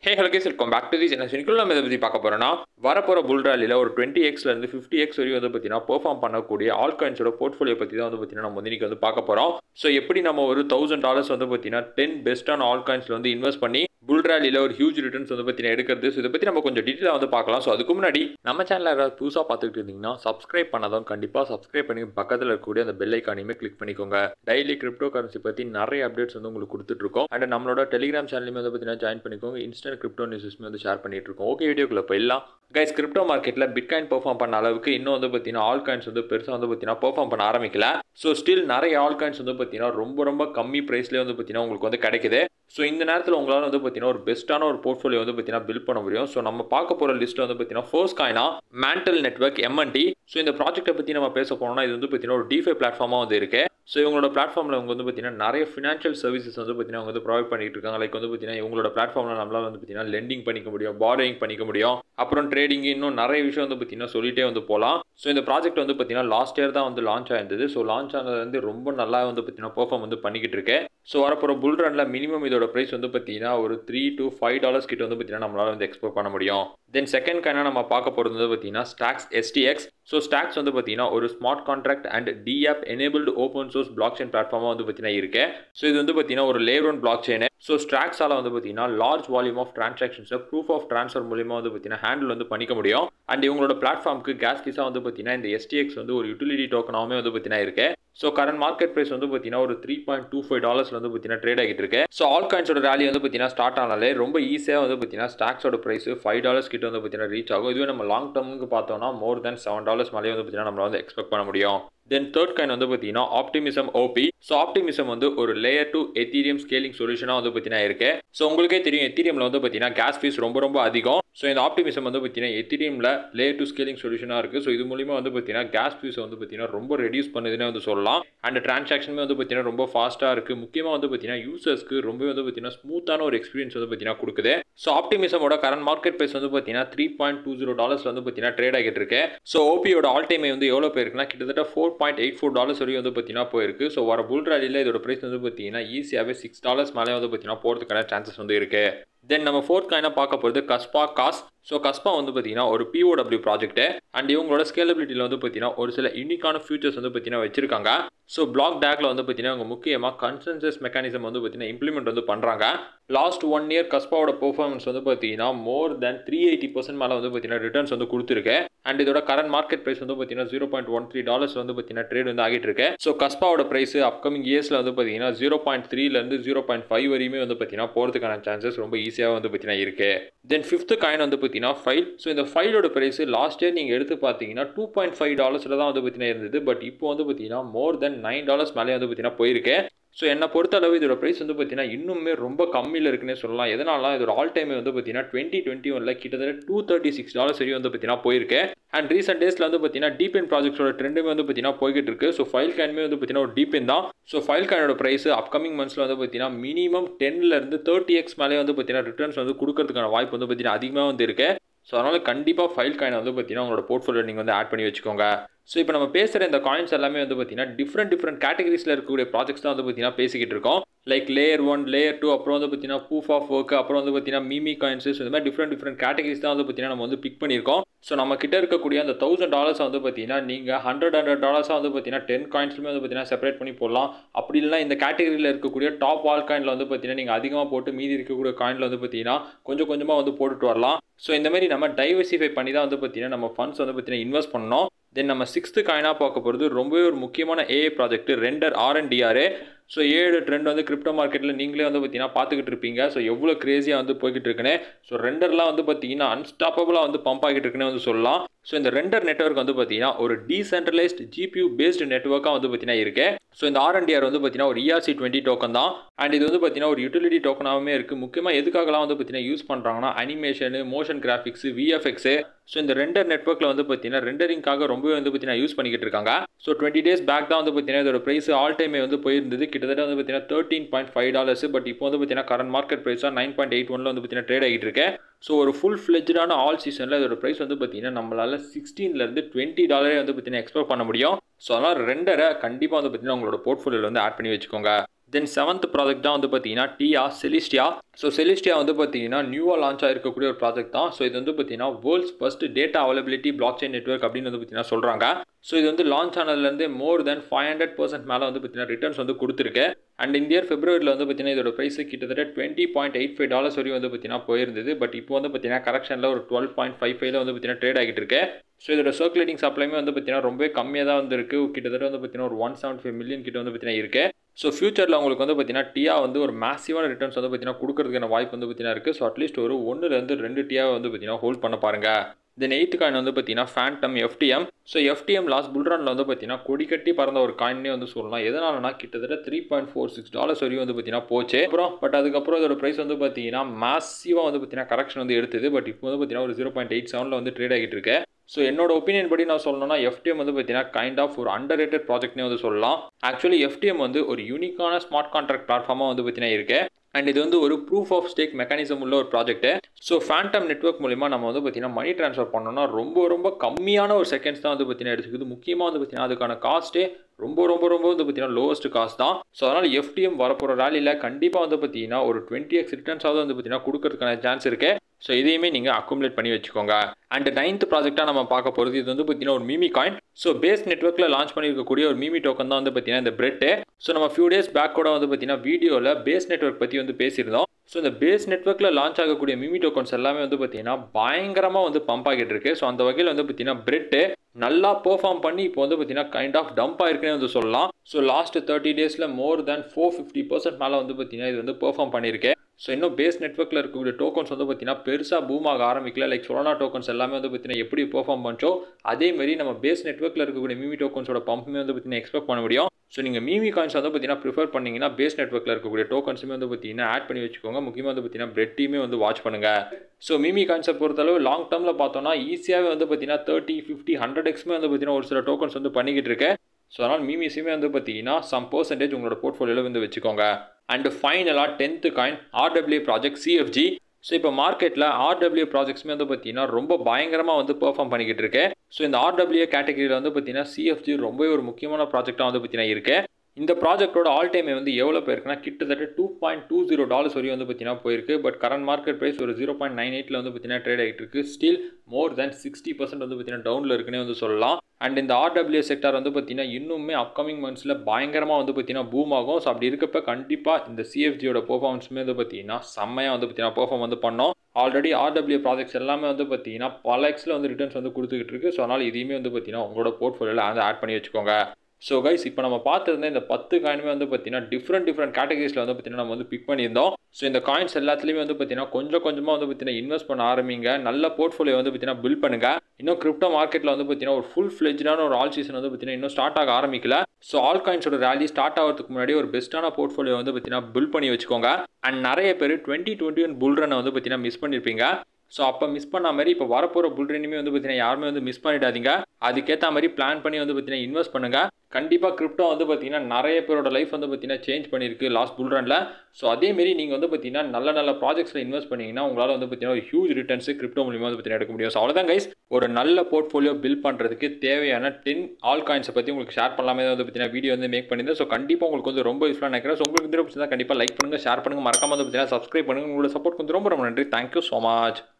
hey hello guys welcome back to the என்ன சினிக்குள்ள நம்ம இதை பற்றி பார்க்க போகிறோம்னா வரப்போகிற புல் ராலியில் ஒரு டுவெண்ட்டி எக்ஸ்லேருந்து ஃபிஃப்டி எக்ஸ் வரையும் வந்து பார்த்தீங்கன்னா பெர்ஃபார்ம் பண்ணக்கூடிய ஆல் காயின்ஸோட போர்ட்ஃபோலியோ பற்றி தான் வந்து பார்த்தீங்கன்னா நம்ம வந்து இன்னைக்கு வந்து பார்க்க போகிறோம் ஸோ எப்படி நம்ம ஒரு தௌசண்ட் டாலர்ஸ் வந்து பார்த்தீங்கன்னா டென் பெஸ்ட்டான ஆல் காயின்ஸில் வந்து இன்வெஸ்ட் பண்ணி புல் ராலியில் ஒரு ஹியூஜ் ரிட்டர்ன்ஸ் வந்து பார்த்தீங்கன்னா எடுக்கிறது ஸோ இதை பற்றி நம்ம கொஞ்சம் டீட்டெயிலாக வந்து பார்க்கலாம் ஸோ அதுக்கு முன்னாடி நம்ம சேனலில் யாராவது புதுசாக பார்த்துக்கிட்டு இருந்தீங்கன்னா சப்ஸ்கிரைப் பண்ணாதான் கண்டிப்பாக சப்ஸ்கிரைப் பண்ணி பக்கத்தில் இருக்கக்கூடிய அந்த பெல் ஐக்கானையுமே கிளிக் பண்ணிக்கோங்க டெய்லி கிரிப்டோ கரன்சி பற்றி நிறைய அப்டேட்ஸ் வந்து உங்களுக்கு கொடுத்துட்ருக்கோம் அண்ட் நம்மளோட டெலிகிராம் சேனலுமே வந்து பார்த்தீங்கன்னா ஜாயின் பண்ணிக்கோங்க இன்ஸ்டன்ட் கிரிப்டோ நியூஸஸ்மே வந்து ஷேர் பண்ணிட்டு இருக்கோம் ஓகே வீடியோக்குள்ள போயிடலாம் கைஸ் கிரிப்டோ மார்க்கெட்டில் பிட்காயின் பெர்ஃபார்ம் பண்ண அளவுக்கு இன்னும் வந்து பார்த்தீங்கன்னா ஆல் காயின்ஸ் வந்து பெருசாக வந்து பார்த்தீங்கன்னா பெர்ஃபார்ம் பண்ண ஆரம்பிக்கல ஸோ ஸ்டில் நிறைய ஆல் காயின்ஸ் வந்து பார்த்தீங்கன்னா ரொம்ப ரொம்ப கம்மி ப்ரைஸ்லேயே வந்து பார்த்தீங்கன்னா உங்களுக்கு வந்து கிடைக்குது ஸோ இந்த நேரத்தில் உங்களால் வந்து பார்த்தீங்கன்னா ஒரு பெஸ்ட்டான ஒரு போர்ட்ஃபோலியோ வந்து பார்த்தீங்கன்னா பில்ட் பண்ண முடியும் ஸோ நம்ம பார்க்க போகிற லிஸ்ட் வந்து பார்த்தீங்கன்னா ஃபர்ஸ்ட் காயினா மேண்டல் நெட்ஒர்க் எம்என்டி ஸோ இந்த ப்ராஜெக்ட்டை பற்றி நம்ம பேச போனோம்னா இது வந்து பார்த்தீங்கன்னா ஒரு டிஃபை பிளாட்ஃபார்மாக வந்து இருக்கு ஸோ இவங்களோட பிளாட்ஃபார்மில் அவங்க வந்து பார்த்தீங்கன்னா நிறைய ஃபினான்ஷியல் சர்வீசஸ் வந்து பார்த்தீங்கன்னா அவங்க வந்து ப்ரொவைட் பண்ணிட்டு இருக்காங்க லைக் வந்து பார்த்தீங்கன்னா இவங்களோட பிளாட்ஃபார்மில் நம்மளால் வந்து பார்த்தீங்கன்னா லெண்டிங் பண்ணிக்க முடியும் பாரோயிங் பண்ணிக்க முடியும் அப்புறம் ட்ரேடிங் இன்னும் நிறைய விஷயம் வந்து பார்த்தீங்கன்னா சொல்லிட்டே வந்து போகலாம் ஸோ இந்த ப்ராஜெக்ட் வந்து பார்த்தீங்கன்னா லாஸ்ட் இயர் தான் வந்து லான்ச் ஆயிருந்தது ஸோ லான்ச் ஆனது வந்து ரொம்ப நல்லா வந்து பார்த்தீங்கன்னா பெர்ஃபார்ம் வந்து பண்ணிக்கிட்டு இருக்கு ஸோ வரப்போகிற புல் ரனில் மினிமம் இதோட ப்ரைஸ் வந்து பார்த்தீங்கன்னா ஒரு த்ரீ டு ஃபைவ் டாலர்ஸ் கிட்ட வந்து பார்த்தீங்கன்னா நம்மளால் வந்து எக்ஸ்போர்ட் பண்ண முடியும் தென் செகண்ட் கைனாக நம்ம பார்க்க போகிறது வந்து பார்த்தீங்கன்னா ஸ்டாக்ஸ் எஸ்டிஎக்ஸ் ஸோ ஸ்டாக்ஸ் வந்து பார்த்தீங்கன்னா ஒரு smart contract and dApp enabled open source blockchain பிளாட்ஃபார்மாக வந்து பார்த்தீங்கன்னா இருக்கு ஸோ இது வந்து பார்த்தீங்கன்னா ஒரு layer one blockchain so ஸ்டாக்ஸால் வந்து பார்த்தீங்கன்னா லார்ஜ் வால்யூம் ஆஃப் ட்ரான்சாக்ஷன்ஸை ப்ரூஃப் ஆஃப் ட்ரான்ஸ்ஃபர் மூலியமாக வந்து பார்த்தீங்கன்னா ஹேண்டில் வந்து பண்ணிக்க முடியும் அண்ட் இவங்களோட பிளாட்ஃபார்முக்கு கேஸ் ஃபீஸாக வந்து பார்த்தீங்கன்னா இந்த எஸ்டிஎக்ஸ் வந்து ஒரு யூட்டிலிட்டி டோக்கனாகவே வந்து பார்த்தீங்கன்னா இருக்கு ஸோ கரண்ட் மார்க்கெட் ப்ரைஸ் வந்து பார்த்தீங்கன்னா ஒரு த்ரீ பாயிண்ட் டூ ஃபைவ் டாலர்ஸ்ல வந்து பார்த்தீங்கன்னா ட்ரேட் ஆகிட்டு இருக்கு ஸோ ஆல் காயின்ஸோட ரேலி வந்து பார்த்தீங்கன்னா ஸ்டார்ட் ஆனாலே ரொம்ப ஈஸியாக வந்து பார்த்தீங்கன்னா ஸ்டாக்ஸோட ப்ரைஸ் ஃபைவ் டாலர்ஸ் கிட்ட வந்து பார்த்தீங்கன்னா ரீச் ஆகும் இதுவே நம்ம லாங் டர்முக்கு பார்த்தோம்னா மோர் தென் செவன் டாலர்ஸ் மேலே வந்து பார்த்தீங்கன்னா நம்மளால வந்து எக்ஸ்பெக்ட் பண்ண முடியும் தென் தேர்ட் கைன் வந்து பார்த்தீங்கன்னா ஆப்டிமிசம் ஓபி ஸோ ஆப்டிமிசம் வந்து ஒரு லேயர் டூ எத்தீரியம் ஸ்கேலிங் சொல்யூஷனாக வந்து பார்த்தீங்கன்னா இருக்கு ஸோ உங்களுக்கே தெரியும் எத்தீரியமில் வந்து பார்த்தீங்கன்னா கேஸ் ஃபீஸ் ரொம்ப ரொம்ப அதிகம் ஸோ இந்த ஆப்டிமிசம் வந்து பார்த்தீங்கன்னா எத்திரியமில் லேயர் டூ ஸ்கேலிங் சொல்யூஷனாக இருக்குது ஸோ இது மூலிமா வந்து பார்த்தீங்கன்னா கேஸ் ஃபீஸை வந்து பார்த்தீங்கன்னா ரொம்ப ரெடியூஸ் பண்ணுதுன்னே வந்து சொல்லலாம் அண்ட் டிரான்சாக்ஷனுமே வந்து பார்த்தீங்கன்னா ரொம்ப ஃபாஸ்ட்டாக இருக்குது முக்கியமாக வந்து பார்த்தீங்கன்னா யூசர்ஸ்க்கு ரொம்ப வந்து பார்த்தீங்கன்னா ஸ்மூத்தான ஒரு எக்ஸ்பீரியன்ஸ் வந்து பார்த்தீங்கன்னா கொடுக்குது ஸோ ஆப்டிமிசமோட கரண்ட் மார்க்கெட் ப்ரைஸ் வந்து பார்த்தீங்கன்னா three point two zero dollars வந்து பார்த்தீங்கன்னா ட்ரேட் ஆகிட்டு இருக்கு ஸோ ஓபியோட ஆல் டைம் வந்து எவ்வளோ போயிருக்குன்னா கிட்டத்தட்ட four point eight four dollars வரையும் வந்து பார்த்தீங்கன்னா போயிருக்கு ஸோ வர புல் ராலியில் இதோட ப்ரைஸ் வந்து பார்த்தீங்கன்னா ஈஸியாகவே சிக்ஸ் டாலர்ஸ் மேலே வந்து பார்த்தீங்கன்னா போகிறதுக்கான சான்சஸ் வந்து இருக்குது தென் நம்ம ஃபோர்த் காயினாக பார்க்க போகிறது கஸ்பா காஸ் ஸோ கஸ்பா வந்து பார்த்தீங்கன்னா ஒரு பிஓடபிள்யூ ப்ராஜெக்ட் அண்ட் இவங்களோட ஸ்கேலபிலிட்டியில் வந்து பார்த்தீங்கன்னா ஒரு சில யூனிக்கான ஃபியூச்சர்ஸ் வந்து பார்த்தீங்கன்னா வச்சிருக்காங்க ஸோ பிளாக் டேக்ல வந்து பார்த்தீங்கன்னா அவங்க முக்கியமாக கன்சென்சஸ் மெக்கானிசம் வந்து பார்த்தீங்கன்னா இம்ப்ளிமெண்ட் வந்து பண்ணுறாங்க லாஸ்ட் ஒன் இயர் கஸ்பாவோட பெர்ஃபார்மன்ஸ் வந்து பார்த்தீங்கன்னா more than three eighty percent மேலே வந்து பார்த்தீங்கன்னா ரிட்டர்ன்ஸ் வந்து கொடுத்துருக்கு அண்ட் இதோட கரண்ட் மார்க்கெட் ப்ரைஸ் வந்து பார்த்தீங்கன்னா zero point one three dollars வந்து பார்த்தீங்கன்னா ட்ரேட் வந்து ஆகிட்டு இருக்கு ஸோ கஸ்பாவோட ப்ரைஸ் அப்கமிங் இயர்ஸில் வந்து பார்த்தீங்கன்னா ஜீரோ பாயிண்ட் த்ரீலேருந்து ஜீரோ பாயிண்ட் ஃபைவ் வரையுமே வந்து பார்த்தீங்கன்னா போகிறதுக்கான சான்சஸ் ரொம்ப ஈஸியாக வந்து பார்த்தீங்கன்னா இருக்கு தென் ஃபிஃப்த் காயின் வந்து பார்த்தீங்கன்னா ஃபைல் ஸோ இந்த ஃபைலோட ப்ரைஸ் லாஸ்ட் இயர் நீங்கள் எடுத்து பார்த்தீங்கன்னா டூ பாயிண்ட் ஃபைவ் டாலர்ஸில் தான் வந்து பார்த்தீங்கன்னா இருந்தது பட் இப்போ வந்து பார்த்தீங்கன்னா மோர் தென் நைன் டாலர்ஸ் மேலே வந்து பார்த்தீங்கன்னா போயிருக்கு ஸோ என்னை பொறுத்தளவு இதோட ப்ரைஸ் வந்து பார்த்தீங்கன்னா இன்னுமே ரொம்ப கம்மியில் இருக்குன்னே சொல்லலாம் எதனால இதோட ஆல் டைம் வந்து பார்த்தீங்கன்னா டுவெண்ட்டி டுவெண்ட்டி ஒனில் கிட்டத்தட்ட டூ தேர்ட்டி சிக்ஸ் டாலர்ஸ் வரையும் வந்து பார்த்தீங்கன்னா போயிருக்கு அண்ட் ரீசெண்ட் டேஸில் வந்து பார்த்தீங்கன்னா டீபின் ப்ராஜெக்ட்ஸோட ட்ரெண்டுமே வந்து பார்த்தீங்கன்னா போய்கிட்டு இருக்கு ஸோ ஃபைல் கேனுமே வந்து பார்த்தீங்கன்னா ஒரு டீபின் தான் ஸோ ஃபைல் கேனோட ப்ரைஸ் அப்கமிங் மந்த்ஸில் வந்து பார்த்தீங்கன்னா மினிமம் டென்லேருந்து தேர்ட்டி எக்ஸ் மேலே வந்து பார்த்தீங்கன்னா ரிட்டர்ன்ஸ் வந்து கொடுக்கறதுக்கான வாய்ப்பு வந்து பார்த்தீங்கன்னா அதிகமாக வந்து இருக்கு ஸோ அதனால் கண்டிப்பாக ஃபைல் காயின் வந்து பார்த்தீங்கன்னா உங்களோட போர்ட்ஃபோலியோ நீங்கள் வந்து ஆட் பண்ணி வச்சுக்கோங்க ஸோ இப்போ நம்ம பேசுகிற இந்த காயின்ஸ் எல்லாமே வந்து பார்த்தீங்கன்னா டிஃப்ரெண்ட் டிஃப்ரெண்ட் கேட்டகரிஸில் இருக்கக்கூடிய ப்ராஜெக்ட்ஸ் தான் வந்து பார்த்தீங்கன்னா பேசிக்கிட்டு இருக்கோம் like layer one layer two அப்புறம் வந்து பார்த்தீங்கன்னா ப்ரூஃப் ஆஃப் ஒர்க் அப்புறம் வந்து பார்த்தீங்கன்னா மீமி காயின்ஸ் இந்த மாதிரி டிஃப்ரெண்ட் டிஃப்ரெண்ட் கேட்டகரிஸ் தான் வந்து பார்த்தீங்கன்னா நம்ம வந்து பிக் பண்ணியிருக்கோம் ஸோ நம்ம கிட்ட இருக்கக்கூடிய அந்த தௌசண்ட் டாலர்ஸ் வந்து பார்த்தீங்கன்னா நீங்கள் ஹண்ட்ரட் ஹண்ட்ரட் டாலர்ஸாக வந்து பார்த்தீங்கன்னா டென் காயின்ஸ்லுமே வந்து பார்த்தீங்கன்னா செப்பரேட் பண்ணி போடலாம் அப்படி இல்லைனா இந்த கேட்டகரியில் இருக்கக்கூடிய டாப் ஆல் காயினில் வந்து பார்த்தீங்கன்னா நீங்கள் அதிகமாக போட்டு மீதி இருக்கக்கூடிய காயினில் வந்து பார்த்தீங்கன்னா கொஞ்சம் கொஞ்சமாக வந்து போட்டுட்டு வரலாம் ஸோ இந்த மாதிரி நம்ம டைவர்சிஃபை பண்ணி தான் வந்து பார்த்தீங்கன்னா நம்ம ஃபண்ட்ஸ் வந்து பார்த்தீங்கன்னா இன்வெஸ்ட் பண்ணணும் தென் நம்ம சிக்ஸ்த்து காயினாக பார்க்க போகிறது ரொம்பவே ஒரு முக்கியமான ஏஏ ப்ராஜெக்ட் ரெண்டர் ஆர்என்டிஆர்ஏ ஸோ ஏழு ட்ரெண்ட் வந்து கிரிப்டோ மார்க்கெட்டில் நீங்களே வந்து பார்த்தீங்கன்னா பார்த்துக்கிட்டு இருப்பீங்க ஸோ எவ்வளோ க்ரேஸியாக வந்து போய்கிட்டு இருக்குன்னு ஸோ ரெண்டர்லாம் வந்து பார்த்தீங்கன்னா அன்ஸ்டாப்பபிளாக வந்து பம்ப் ஆகிட்டு இருக்குன்னு வந்து சொல்லலாம் ஸோ இந்த ரெண்டர் நெட்ஒர்க் வந்து பார்த்தீங்கன்னா ஒரு டீசென்ட்ரலைஸ்ட் ஜிபியூ பேஸ்டு நெட்ஒர்க்காக வந்து பார்த்தீங்கன்னா இருக்கு ஸோ இந்த ஆர்என்டிஆர் வந்து பார்த்தீங்கன்னா ஒரு இஆர்சி டுவெண்ட்டி டோக்கன் தான் அண்ட் இது வந்து பார்த்தீங்கன்னா ஒரு யூட்டிலிட்டி டோக்கனாகவே இருக்குது முக்கியமாக எதுக்காகலாம் வந்து பார்த்தீங்கன்னா யூஸ் பண்ணுறாங்கன்னா animation motion graphics VFX so இந்த ரெண்டர் நெட்ஒர்க்கில் வந்து பார்த்தீங்கன்னா ரெண்டரிங்காக ரொம்பவே வந்து பார்த்தீங்கன்னா யூஸ் பண்ணிக்கிட்டு இருக்காங்க ஸோ டுவெண்ட்டி டேஸ் பேக் தான் வந்து பார்த்தீங்கன்னா இதோட ப்ரைஸ் ஆல் டைமே வந்து போயிருந்தது கிட்டத்தட்ட வந்து பார்த்தீங்கன்னா thirteen point five dollars but இப்போ வந்து பார்த்தீங்கன்னா கரண்ட் மார்க்கெட் ப்ரைஸாக நைன் பாயிண்ட் எயிட் ஒனில் வந்து பார்த்தீங்கன்னா ட்ரேட் ஆகிட்டு இருக்கு ஸோ ஒரு ஃபுல் ஃப்ளெஜ்டான ஆல் சீசனில் இதோட ப்ரைஸ் வந்து பார்த்தீங்கன்னா நம்மளால் சிக்ஸ்டீன்லேருந்து டுவெண்ட்டி டாலரே வந்து பார்த்தீங்கன்னா எக்ஸ்பெக்ட் பண்ண முடியும் ஸோ அதனால் ரெண்டரை கண்டிப்பாக வந்து பார்த்தீங்கன்னா உங்களோட போர்ட்ஃபோலியோவில் வந்து ஆட் பண்ணி வச்சுக்கோங்க தென் செவன்த் ப்ராஜெக்ட் தான் வந்து பார்த்தீங்கன்னா டியா செலிஸ்டியா ஸோ செலிஸ்டியா வந்து பார்த்தீங்கன்னா நியூவாக லான்ச் ஆகிருக்கக்கூடிய ஒரு ப்ராஜெக்ட் தான் ஸோ இது வந்து பார்த்தீங்கன்னா world's first data availability blockchain network அப்படின்னு வந்து பார்த்தீங்கன்னா சொல்கிறாங்க ஸோ இது வந்து லான்ச் ஆனதுலேருந்து more than five hundred percent மேலே வந்து பார்த்தீங்கன்னா ரிட்டர்ன்ஸ் வந்து கொடுத்துருக்கு அண்ட் இந்த இயர் ஃபெப்ரவரியில் வந்து பார்த்தீங்கன்னா இதோட ப்ரைஸ் கிட்டத்தட்ட twenty point eight five dollars வரையும் வந்து பார்த்தீங்கன்னா போயிருந்தது பட் இப்போ வந்து பார்த்தீங்கன்னா கரெக்ஷனில் ஒரு டுவெல் பாயிண்ட் ஃபைவ் ஃபைவ்ல வந்து பார்த்தீங்கன்னா ட்ரேட் ஆகிட்டு இருக்கு ஸோ இதோட சர்க்குலேட்டிங் சப்ளைமே வந்து பார்த்தீங்கன்னா ரொம்ப கம்மியாக தான் வந்து இருக்குது கிட்டத்தட்ட வந்து பார்த்தீங்கன்னா ஒரு ஒன் செவன்ட் ஃபைவ் மில்லியன் கிட்ட வந்து பார்த்தீங்கன்னா இருக்குது ஸோ ஃபியூச்சரில் உங்களுக்கு வந்து பார்த்தீங்கன்னா டியா வந்து ஒரு மேசிவான ரிட்டர்ன்ஸ் வந்து பார்த்தீங்கன்னா கொடுக்கறதுக்கான வாய்ப்பு வந்து பார்த்தீங்கன்னா இருக்குது ஸோ அட்லீஸ்ட் ஒரு ஒன்றுலேருந்து ரெண்டு டியாவை வந்து பார்த்தீங்கன்னா ஹோல்ட் பண்ண பாருங்க தென் எயித்து காயின் வந்து பார்த்தீங்கன்னா Fantom FTM so FTM last புல்ரனில் வந்து பார்த்தீங்கன்னா கொடி கட்டி பறந்த ஒரு காயினே வந்து சொல்லலாம் எதனாலனா கிட்டத்தட்ட three point four six dollars வரையும் வந்து பார்த்தீங்கன்னா போச்சு அப்புறம் பட் அதுக்கப்புறம் இதோட ப்ரைஸ் வந்து பார்த்தீங்கன்னா மாசிவாக வந்து பார்த்தீங்கன்னா கரெக்ஷன் வந்து எடுத்தது பட் இப்போ வந்து பார்த்தீங்கன்னா ஒரு ஜீரோ பாயிண்ட் எயிட் செவனில் வந்து ட்ரேட் ஆகிட்டு இருக்கு ஸோ என்னோட ஒப்பீனியன் படி நான் சொல்லணும்னா எஃப்டிஎம் வந்து பார்த்தீங்கன்னா கைண்ட் ஆஃப் ஒரு அண்டர் ரேட்டட் ப்ராஜெக்ட்னே வந்து சொல்லலாம் ஆக்சுவலி எஃப்டிஎம் வந்து ஒரு யூனிக்கான ஸ்மார்ட் கான்ட்ராக்ட் பிளாட்ஃபார்மாக வந்து பார்த்தீங்கன்னா இருக்கு அண்ட் இது வந்து ஒரு ப்ரூஃப் ஆஃப் ஸ்டேக் மெக்கானிசம் உள்ள ஒரு ப்ராஜெக்ட் ஸோ ஃபேண்டம் நெட்ஒர்க் மூலிமா நம்ம வந்து பார்த்தீங்கன்னா மணி ட்ரான்ஸ்ஃபர் பண்ணோம்னா ரொம்ப ரொம்ப கம்மியான ஒரு செகண்ட்ஸ் தான் வந்து பார்த்தீங்கன்னா எடுத்துக்குது முக்கியமாக வந்து பார்த்தீங்கன்னா அதுக்கான காஸ்ட்டே ரொம்ப ரொம்ப ரொம்ப வந்து பார்த்தீங்கன்னா லோவஸ்ட் காஸ்ட் தான் ஸோ அதனால் எஃப்டிஎம் வரப்போகிற ரேலியில் கண்டிப்பாக வந்து பார்த்தீங்கன்னா ஒரு டுவெண்ட்டி எக்ஸ் ரிட்டர்ன்ஸாவது வந்து பார்த்தீங்கன்னா கொடுக்கறதுக்கான சான்ஸ் இருக்கு ஸோ இதையுமே நீங்கள் அக்குமுலேட் பண்ணி வச்சுக்கோங்க அண்ட் நைன்த் ப்ராஜெக்டாக நம்ம பார்க்க போகிறது இது வந்து பார்த்தீங்கன்னா ஒரு மீமி காயின் ஸோ பேஸ் நெட்ஒர்க்கில் லான்ச் பண்ணியிருக்கக்கூடிய ஒரு மீமி டோக்கன் தான் வந்து பார்த்தீங்கன்னா இந்த பிரெட்டு ஸோ நம்ம ஃபியூ டேஸ் பேக் கூட வந்து பார்த்தீங்கன்னா வீடியோவில் பேஸ் நெட்ஒர்க் பற்றி வந்து பேசியிருந்தோம் ஸோ இந்த பேஸ் நெட்ஒர்க்கில் லான்ச் ஆகக்கூடிய மிமி டோக்கன்ஸ் எல்லாமே வந்து பார்த்தீங்கன்னா பயங்கரமாக வந்து பம்ப் ஆகிட்டு இருக்கு ஸோ அந்த வகையில் வந்து பார்த்தீங்கன்னா பிரெட்டு நல்லா பெர்ஃபார்ம் பண்ணி இப்போ வந்து பார்த்தீங்கன்னா கைண்ட் ஆஃப் டம்ப் ஆயிருக்குன்னு வந்து சொல்லலாம் ஸோ லாஸ்ட் தேர்ட்டி டேஸில் more than four fifty percent மேலே வந்து பார்த்தீங்கன்னா இது வந்து பெர்ஃபார்ம் பண்ணியிருக்கேன் ஸோ இன்னும் பேஸ் நெட்ஒர்க்கில் இருக்கக்கூடிய டோக்கன்ஸ் வந்து பார்த்தீங்கன்னா பெருசாக பூம் ஆக ஆரம்பிக்கல லைக் சொலனா டோக்கன்ஸ் எல்லாமே வந்து பார்த்தீங்கன்னா எப்படி பெர்ஃபார்ம் பண்ணோ அதேமாரி நம்ம பேஸ் நெட்ஒர்க்கில் இருக்கக்கூடிய மிமி டோக்கன்ஸோட பம்புமே வந்து பார்த்தீங்கன்னா எக்ஸ்பெக்ட் பண்ண முடியும் ஸோ நீங்கள் மீமி காயின்ஸ் வந்து பார்த்தீங்கன்னா ப்ரிஃபர் பண்ணிங்கன்னா பேஸ் நெட்ஒர்க்கில் இருக்கக்கூடிய டோக்கன்ஸுமே வந்து பார்த்தீங்கன்னா ஆட் பண்ணி வச்சுக்கோங்க முக்கியமாக வந்து பார்த்தீங்கன்னா பிரெட்டியுமே வந்து வாட்ச் பண்ணுங்கள் ஸோ மீமி காயின்ஸை பொறுத்தளவு லாங் டேர்மில் பார்த்தோம்னா ஈஸியாகவே வந்து பார்த்தீங்கன்னா தேர்ட்டி ஃபிஃப்டி ஹண்ட்ரட் எக்ஸ்மே வந்து பார்த்தீங்கன்னா ஒரு சில டோக்கன்ஸ் வந்து பண்ணிக்கிட்டு இருக்கு ஸோ அதனால் மீமிஸுமே வந்து பார்த்தீங்கன்னா சம் பர்சன்டேஜ் உங்களோட போர்ட்ஃபோலியோவில் வந்து வச்சுக்கோங்க அண்ட் ஃபைனலாக tenth coin RW project CFG so இப்போ மார்க்கெட்டில் ஆர்டபிள்யூ ப்ராஜெக்ட்ஸுமே வந்து பார்த்தீங்கன்னா ரொம்ப பயங்கரமாக வந்து பெர்ஃபார்ம் பண்ணிக்கிட்டு இருக்கு ஸோ இந்த ஆர்டபிள்யூ கேட்டகரியில் வந்து பார்த்தீங்கன்னா சிஎஃப்ஜி ரொம்பவே ஒரு முக்கியமான ப்ராஜெக்டாக வந்து பார்த்தீங்கன்னா இருக்கு இந்த ப்ராஜெக்ட்டோட ஆல் டைம் வந்து எவ்வளோ போயிருக்குன்னா கிட்டத்தட்ட two point two zero dollars வரையும் வந்து பார்த்தீங்கன்னா போயிருக்கு பட் கரண்ட் மார்க்கெட் ப்ரைஸ் ஒரு ஜீரோ பாயிண்ட் நைன் எயிட்டில் வந்து பார்த்தீங்கன்னா ட்ரேட் ஆகிட்டு இருக்கு still more than sixty percent வந்து பார்த்தீங்கன்னா டவுனில் இருக்குன்னே வந்து சொல்லலாம் அண்ட் இந்த ஆர்டபிள்யூ செக்டார் வந்து பார்த்தீங்கன்னா இன்னுமே அப்கமிங் மந்த்ஸில் பயங்கரமாக வந்து பார்த்தீங்கன்னா பூம் ஆகும் ஸோ அப்படி இருக்கப்ப கண்டிப்பாக இந்த சிஎஃப்ஜியோட பெர்ஃபார்மன்ஸுமே வந்து பார்த்தீங்கன்னா செம்மையாக வந்து பார்த்தீங்கன்னா பெர்ஃபார்ம் வந்து பண்ணோம் ஆல்ரெடி ஆர்டபிள்யூ ப்ராஜெக்ட்ஸ் எல்லாமே வந்து பார்த்தீங்கன்னா பல எக்ஸில் வந்து ரிட்டர்ன்ஸ் வந்து கொடுத்துக்கிட்டு இருக்கு ஸோ அதனால் இதையுமே வந்து பார்த்தீங்கன்னா உங்களோட போர்ட்ஃபோலியோவில் வந்து ஆட் பண்ணி வச்சுக்கோங்க ஸோ கைஸ் இப்போ நம்ம பார்த்துருந்த இந்த பத்து காயினுமே வந்து பார்த்தீங்கன்னா டிஃப்ரெண்ட் டிஃப்ரெண்ட் கேட்டகரிஸில் வந்து பார்த்தீங்கன்னா நம்ம வந்து பிக் பண்ணியிருந்தோம் ஸோ இந்த காயின்ஸ் எல்லாத்துலேயுமே வந்து பார்த்தீங்கன்னா கொஞ்சம் கொஞ்சமாக வந்து பார்த்தீங்கன்னா இன்வெஸ்ட் பண்ண ஆரம்பிங்க நல்ல போர்ட்ஃபோலியோ வந்து பார்த்தீங்கன்னா பில்ட் பண்ணுங்க இன்னும் கிரிப்டோ மார்க்கெட்டில் வந்து பார்த்தீங்கன்னா ஒரு ஃபுல் ஃப்ளெஜ்டான ஒரு ஆல் சீசன் வந்து பார்த்தீங்கன்னா இன்னும் ஸ்டார்ட் ஆக ஆரம்பிக்கல ஸோ ஆல் காயின்ஸோட ரேலி ஸ்டார்ட் ஆகிறதுக்கு முன்னாடி ஒரு பெஸ்ட்டான போர்ட்ஃபோலியோ வந்து பார்த்தீங்கன்னா பில்ட் பண்ணி வச்சுக்கோங்க அண்ட் நிறைய பேர் டுவெண்ட்டி டுவெண்ட்டி ஒன் புல் ரனை வந்து பார்த்தீங்கன்னா மிஸ் பண்ணியிருப்பீங்க ஸோ அப்போ மிஸ் பண்ண மாதிரி இப்போ வரப்போகிற புல் ரன்னுமே வந்து பார்த்தீங்கன்னா யாருமே வந்து மிஸ் பண்ணிடாதீங்க அதுக்கேற்ற மாதிரி பிளான் பண்ணி வந்து பார்த்தீங்கன்னா இன்வெஸ்ட் பண்ணுங்கள் கண்டிப்பாக கிரிப்டோ வந்து பார்த்தீங்கன்னா நிறைய பேரோட லைஃப் வந்து பார்த்தீங்கன்னா சேஞ்ச் பண்ணியிருக்கு லாஸ்ட் புல் ரனில் ஸோ அதேமாரி நீங்கள் வந்து பார்த்தீங்கன்னா நல்ல நல்ல ப்ராஜெக்ட்ஸில் இன்வெஸ்ட் பண்ணிங்கன்னா உங்களால் வந்து பார்த்தீங்கன்னா ஒரு ஹியூஜ் ரிட்டர்ன்ஸ் கிரிப்டோ மூலியமாக வந்து பார்த்தீங்கன்னா எடுக்க முடியும் ஸோ அவ்வளோதான் கைஸ் ஒரு நல்ல போர்ட்ஃபோலியோ பில்ட் பண்ணுறதுக்கு தேவையான டென் ஆல் காயின்ஸை பற்றி உங்களுக்கு ஷேர் பண்ணலாமே வந்து பார்த்தீங்கன்னா வீடியோ வந்து மேக் பண்ணியிருந்தேன் ஸோ கண்டிப்பாக உங்களுக்கு வந்து ரொம்ப யூஸ்ஃபுல்லாக நினைக்கிறேன் ஸோ உங்களுக்கு இந்த கண்டிப்பாக லைக் பண்ணுங்கள் ஷேர் பண்ணுங்கள் மறக்காம வந்து பார்த்தீங்கன்னா சப்ஸ்கிரைப் பண்ணுங்கள் உங்களோட சப்போர்ட் வந்து ரொம்ப ரொம்ப நன்றி தேங்க்யூ ஸோ மச்